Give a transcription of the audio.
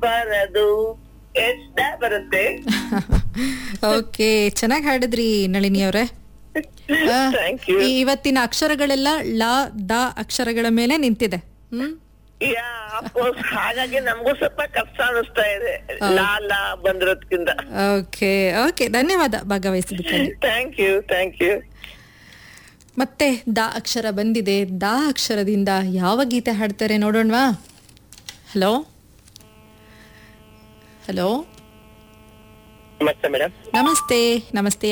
ಬರದು ಎಷ್ಟ ಬರುತ್ತೆ ಓಕೆ ಚೆನ್ನಾಗಿ ಹಾಡಿದ್ರಿ ನಳಿನಿ ಅವರೇ ಥ್ಯಾಂಕ್ ಯು ಇವತ್ತಿನ ಅಕ್ಷರಗಳೆಲ್ಲ ಲ ದ ಅಕ್ಷರಗಳ ಮೇಲೆ ನಿಂತಿದೆ ಹ್ಮ್ ಯಾ ಅಫ್ಕೋರ್ಸ್ ಹಾಗಾಗಿ ನಮಗೂ ಸ್ವಲ್ಪ ಕಷ್ಟ ಅನಿಸ್ತಾ ಇದೆ ಲಾ ಲಾ ಬಂದಿರೋದ್ಕಿಂತ ಓಕೆ ಓಕೆ ಧನ್ಯವಾದ ಭಾಗವಹಿಸಿದ್ದಕ್ಕಾಗಿ ಥ್ಯಾಂಕ್ ಯು ಥ್ಯಾಂಕ್ ಯು ಮತ್ತೆ ದ ಅಕ್ಷರ ಬಂದಿದೆ ದ ಅಕ್ಷರದಿಂದ ಯಾವ ಗೀತೆ ಹಾಡ್ತಾರೆ ನೋಡೋಣವಾ ಹಲೋ ಹಲೋ ನಮಸ್ತೆ ಮೇಡಮ್ ನಮಸ್ತೆ ನಮಸ್ತೆ